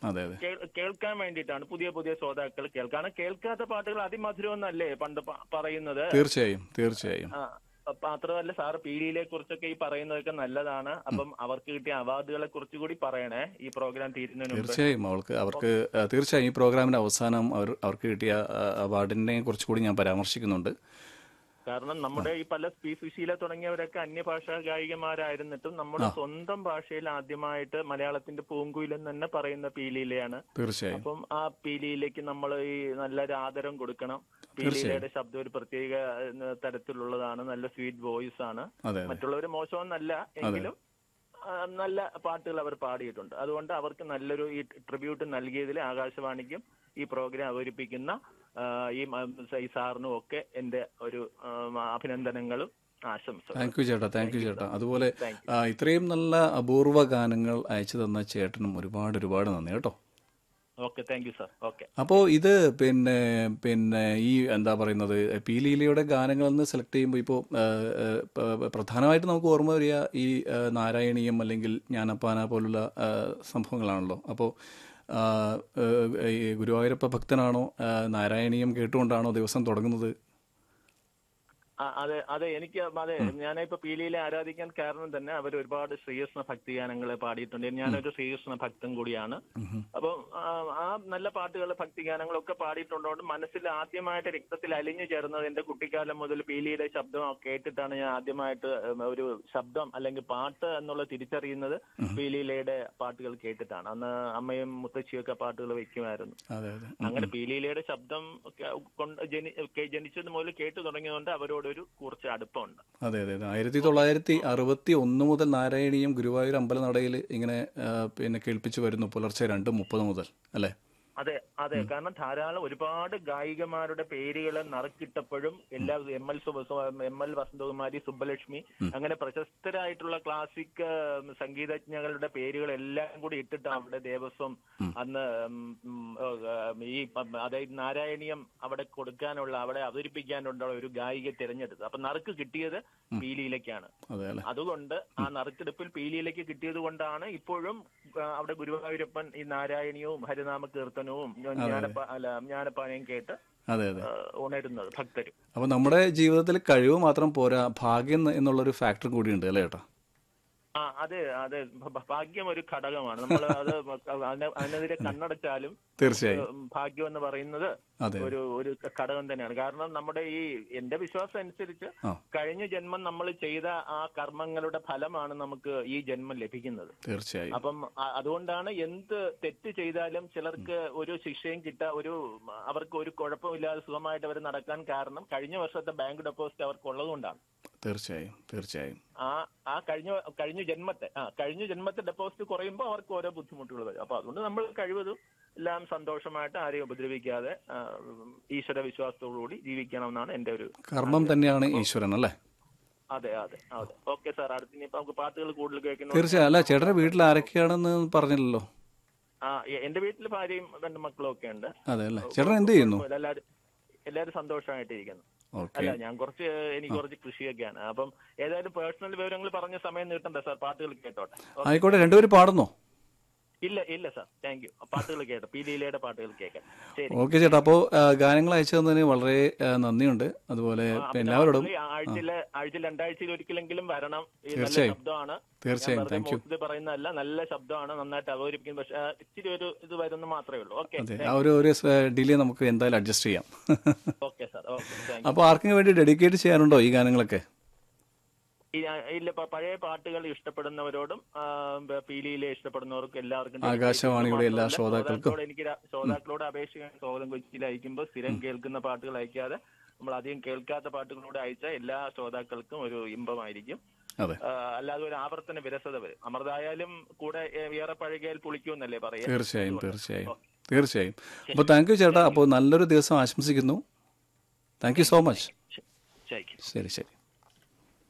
അതെ അതെ കേൾ- കേൾക്കാൻ വേണ്ടിയിട്ടാണ് പുതിയ പുതിയ ശ്രോതാക്കൾ കേൾക്കാൻ കേൾക്കാത്ത പാട്ടുകൾ അതിമധുരമെന്നല്ലേ പണ്ട് പ- പറയുന്നത് തീർച്ചയായും തീർച്ചയായും ആ, അപ്പൊ മാത്രമല്ല സാറ് പീഡിയിലെ കുറിച്ചൊക്കെ ഈ പറയുന്നതൊക്കെ നല്ലതാണ് അപ്പം അവർക്ക് കിട്ടിയ അവാർഡുകളെ കുറിച്ച് കൂടി പറയണേ ഈ പ്രോഗ്രാം തീരുന്നതിന് മുമ്പ് തീർച്ചയായും അവൾക്ക് അവർക്ക് ആ, തീർച്ചയായും ഈ പ്രോഗ്രാമിന്റെ അവസാനം അവർ അവർക്ക് കിട്ടിയ ആ, അവാർഡിനെ കുറിച്ച് കൂടി ഞാൻ പരാമർശിക്കുന്നുണ്ട് കാരണം നമ്മുടെ ഈ പല പി സുശീല തുടങ്ങിയവരൊക്കെ അന്യഭാഷാ ഗായികമാരായിരുന്നിട്ടും നമ്മുടെ സ്വന്തം ഭാഷയിൽ ആദ്യമായിട്ട് മലയാളത്തിന്റെ പൂങ്കുയിൽ എന്ന് തന്നെ പറയുന്ന പീലിയിലെയാണ് തീർച്ചയായും അപ്പം ആ പീലിയിലേക്ക് നമ്മൾ ഈ നല്ലൊരു ആദരം കൊടുക്കണം പീലിയിലയുടെ ശബ്ദം ഒരു പ്രത്യേക ഏഹ്, തരത്തിലുള്ളതാണ് നല്ല സ്വീറ്റ് വോയിസ് ആണ് അതെ അതെ മറ്റുള്ളവർ മോശമെന്നല്ല എങ്കിലും ആ, നല്ല പാട്ടുകൾ അവർ പാടിയിട്ടുണ്ട് അതുകൊണ്ട് അവർക്ക് നല്ലൊരു ഈ ട്രിബ്യൂട്ട് നൽകിയതിൽ ആകാശവാണിക്കും ഈ പ്രോഗ്രാം അവതരിപ്പിക്കുന്ന ആ, ഈ മ- ഈ സാറിനും ഒക്കെ എന്റെ ഒരു ആ, അഭിനന്ദനങ്ങളും ആശംസകളും താങ്ക് യു ചേട്ടാ താങ്ക് യു ചേട്ടാ അതുപോലെ Thank ആ, ഇത്രയും നല്ല അപൂർവ ഗാനങ്ങൾ അയച്ചു തന്ന ചേട്ടനും ഒരുപാട് ഒരുപാട് നന്ദി കേട്ടോ okay thank you sir okay അപ്പോൾ ഇത് പിന്നെ പിന്നെ ഈ എന്താ പറയുന്നത് പീലീലയുടെ ഗാനങ്ങളിൽ നിന്ന് സെലക്ട് ചെയ്യുമ്പോൾ ഇപ്പോൾ പ്രധാനമായിട്ട് നമുക്ക് ഓർമ്മ വരിക ഈ ആ, നാരായണീയം അല്ലെങ്കിൽ ജ്ഞാനപ്പാന പോലുള്ള ആ, സംഭവങ്ങളാണല്ലോ അപ്പോൾ ആ, ആ, ഈ ഗുരുവായൂരപ്പ ഭക്തനാണോ ആ, നാരായണീയം കേട്ടുകൊണ്ടാണോ ദിവസം തുടങ്ങുന്നത് ആ, അതെ അതെ എനിക്ക് അതെ ഞാനിപ്പോ പീലിയിലെ ആരാധിക്കാൻ കാരണം തന്നെ അവർ ഒരുപാട് ശ്രീകൃഷ്ണ ഭക്തി ഗാനങ്ങൾ പാടിയിട്ടുണ്ട് ഞാനൊരു ശ്രീകൃഷ്ണ ഭക്തൻ കൂടിയാണ് അപ്പം ആ, ആ നല്ല പാട്ടുകൾ ഭക്തി ഗാനങ്ങളൊക്കെ പാടിയിട്ടുള്ളതുകൊണ്ട് മനസ്സിൽ ആദ്യമായിട്ട് രക്തത്തിൽ അലിഞ്ഞു ചേർന്നത് എന്റെ കുട്ടിക്കാലം മുതൽ പീലിയുടെ ശബ്ദം കേട്ടിട്ടാണ് ഞാൻ ആദ്യമായിട്ട് ഉം, ഒരു ശബ്ദം അല്ലെങ്കിൽ പാട്ട് എന്നുള്ളത് തിരിച്ചറിയുന്നത് പീലിയിലയുടെ പാട്ടുകൾ കേട്ടിട്ടാണ് അന്ന് അമ്മയും മുത്തശ്ശിയൊക്കെ പാട്ടുകൾ വെക്കുമായിരുന്നു അതെ അതെ അങ്ങനെ പീലിയിലയുടെ ശബ്ദം ഒക്കെ കൊണ്ട് ജനി കേ- ജനിച്ചത് മുതൽ കേട്ടു തുടങ്ങിയതുകൊണ്ട് അവരോടൊരു കുറച്ച് അടുപ്പമുണ്ട് അതെ അതെ അതെ ആയിരത്തി തൊള്ളായിരത്തി അറുപത്തി ഒന്ന് മുതൽ നാരായണീയം ഗുരുവായൂർ അമ്പലനടയിൽ ഇങ്ങനെ ആ, പിന്നെ കേൾപ്പിച്ചു വരുന്നു പുലർച്ചെ രണ്ട് മുപ്പത് മുതൽ അല്ലേ അതെ അതെ കാരണം ധാരാളം ഒരുപാട് ഗായികമാരുടെ പേരുകൾ നറുക്കിട്ടപ്പോഴും എല്ലാ M L M L Vasanthakumari Subbulakshmi അങ്ങനെ പ്രശസ്തരായിട്ടുള്ള ക്ലാസിക് ഉം, സംഗീതജ്ഞകളുടെ പേരുകൾ എല്ലാം കൂടി ഇട്ടിട്ട് അവിടെ ദേവസ്വം അന്ന് ഉം, ഉം, ഉം, ഈ പ- അതായത് നാരായണീയം അവിടെ കൊടുക്കാനുള്ള അവിടെ അവതരിപ്പിക്കാനുള്ള ഒരു ഗായിക തിരഞ്ഞെടുത്തത് അപ്പൊ നറുക്ക് കിട്ടിയത് പീലിയിലേക്കാണ് അതെ അല്ലേ അതുകൊണ്ട് ആ നറുക്കെടുപ്പിൽ പീലിയിലേക്ക് കിട്ടിയത് കൊണ്ടാണ് ഇപ്പോഴും ആ, അവിടെ ഗുരുവായൂരപ്പൻ ഈ നാരായണീയവും ഹരിനാമ കീർത്തനവും ജ്ഞാനപ്പ അല്ല ജ്ഞാനപ്പാനയും കേട്ട് അതെ അതെ ആ, ഉണരുന്നത് ഭക്തരും അപ്പോൾ നമ്മുടെ ജീവിതത്തിൽ കഴിവ് മാത്രം പോരാ ഭാഗ്യം എന്നുള്ളൊരു ഫാക്ടർ കൂടിയുണ്ട് അല്ലേ ചേട്ടാ ആ അതെ അതെ ഭ- ഭാഗ്യം ഒരു ഘടകമാണ് നമ്മൾ അത് അതിനെ- അതിനെതിരെ കണ്ണടച്ചാലും തീർച്ചയായും ഉം, ഭാഗ്യം എന്ന് പറയുന്നത് അതെ ഒരു ഒരു ഘടകം തന്നെയാണ് കാരണം നമ്മുടെ ഈ എന്റെ വിശ്വാസം അനുസരിച്ച് ആ. കഴിഞ്ഞ ജന്മം നമ്മൾ ചെയ്ത ആ കർമ്മങ്ങളുടെ ഫലമാണ് നമുക്ക് ഈ ജന്മം ലഭിക്കുന്നത് തീർച്ചയായും അപ്പം അ- അതുകൊണ്ടാണ് എന്ത് തെറ്റ് ചെയ്താലും ചിലർക്ക് ഒരു ശിക്ഷയും കിട്ട ഒരു അവർക്ക് ഒരു കുഴപ്പമില്ലാതെ സുഖമായിട്ട് അവർ നടക്കാൻ കാരണം കഴിഞ്ഞ വർഷത്തെ ബാങ്ക് ഡെപ്പോസിറ്റ് അവർക്ക് ഉള്ളതുകൊണ്ടാണ് തീർച്ചയായും തീർച്ചയായും ആ ആ കഴിഞ്ഞ കഴിഞ്ഞ ജന്മത്തെ ആ കഴിഞ്ഞ ജന്മത്തെ ഡെപ്പോസിറ്റ് കുറയുമ്പോൾ അവർക്ക് ഓരോ ബുദ്ധിമുട്ടുകൾ വരും അപ്പൊ അതുകൊണ്ട് നമ്മൾ കഴിവതും എല്ലാം സന്തോഷമായിട്ട് ആരെയും ഉപദ്രവിക്കാതെ ആ, ഈശ്വര വിശ്വാസത്തോടുകൂടി ജീവിക്കണമെന്നാണ് എന്റെ ഒരു കർമ്മം തന്നെയാണ് ഈശ്വരൻ അല്ലേ അതെ അതെ അതെ ഓക്കെ സാർ അടുത്ത ഇനിയിപ്പോ നമുക്ക് പാട്ടുകൾ കൂടുതൽ കേൾക്കുന്നു തീർച്ചയായും അല്ല ചേട്ടൻ്റെ വീട്ടിൽ ആരൊക്കെയാണെന്ന് പറഞ്ഞില്ലല്ലോ ആ എ- എന്റെ വീട്ടിൽ ഭാര്യയും രണ്ട് മക്കളും ഒക്കെ ഉണ്ട് അതെ അല്ലേ ചേട്ടൻ എന്ത് ചെയ്യുന്നു എല്ലാരും എല്ലാരും സന്തോഷമായിട്ടിരിക്കുന്നു ഓക്കെ അല്ല ഞാൻ കുറച്ച് എനിക്ക് കുറച്ച് കൃഷിയൊക്കെയാണ് അപ്പം ഏതായാലും പേഴ്സണൽ വിവരങ്ങൾ പറഞ്ഞ സമയം നീട്ടണ്ട സാർ പാട്ടുകൾ കേട്ടോട്ടെ ഓ, ആയിക്കോട്ടെ രണ്ടുപേരും പാടുന്നോ ഇല്ല ഇല്ല സാർ താങ്ക് യു പാട്ടുകൾ കേട്ടോ പി ലീലയുടെ പാട്ടുകൾ കേൾക്കാം ശരി ഓക്കെ ചേട്ടാ അപ്പോൾ ഗാനങ്ങൾ അയച്ചു തന്നതിന് വളരെ ആ, നന്ദിയുണ്ട് അതുപോലെ പിന്നെ എല്ലാവരോടും ഈ ആഴ്ചയിലെ ആഴ്ചയിൽ രണ്ടാഴ്ചയിൽ ഒരിക്കലെങ്കിലും വരണം ഈ നല്ല തീർച്ചയായും. ശബ്ദമാണ് തീർച്ചയായും ഞാൻ താങ്ക് യു വെറുതെ പറയുന്നതല്ല നല്ല ശബ്ദമാണ് നന്നായിട്ട് അവതരിപ്പിക്കുന്നത് പക്ഷെ ആ, ഇച്ചിരി ഒരു ഇത് വരുന്ന മാത്രമേ ഉള്ളൂ ഓക്കെ അതെ ആ ഒരു ഒരു ഡിലേ നമുക്ക് എന്തായാലും അഡ്ജസ്റ്റ് ചെയ്യാം ഓക്കെ സാർ ഓക്കെ താങ്ക് അപ്പോൾ ആർക്കും വേണ്ടി ഡെഡിക്കേറ്റ് ചെയ്യാനുണ്ടോ ഈ ഗാനങ്ങളൊക്കെ ഈ, ആ, ഇല്ല പ- പഴയ പാട്ടുകൾ ഇഷ്ടപ്പെടുന്നവരോടും ആ, ബ- പീലിയിലെ ഇഷ്ടപ്പെടുന്നവർക്കും എല്ലാവർക്കും ആകാശവാണിയുടെ എല്ലാ മാത്രമല്ല, ശ്രോതാക്കൾക്കും. ശ്രോതാക്കളോട് എനിക്ക് ര- ശ്രോതാക്കളോട് അപേക്ഷിക്കാൻ സ്വാഗതം കൊച്ചിയിൽ അയക്കുമ്പോൾ സ്ഥിരം കേൾക്കുന്ന പാട്ടുകൾ അയക്കാതെ നമ്മൾ അധികം കേൾക്കാത്ത പാട്ടുകളോട് അയച്ച എല്ലാ ശ്രോതാക്കൾക്കും ഒരു ഇമ്പമായിരിക്കും അതെ ആ, അല്ലാതെ ഒരു ആവർത്തന വിരസത വരും അമൃതായാലും കൂടെ ഏ- ഏറെ പഴകിയാൽ പുളിക്കുമെന്നല്ലേ പറയാ തീർച്ചയായും തീർച്ചയായും തീർച്ചയായും അപ്പോൾ താങ്ക് യു ചേട്ടാ അപ്പോൾ നല്ലൊരു ദിവസം ആശംസിക്കുന്നു താങ്ക് യു സോ മച്ച് ശരി ശരി ശരി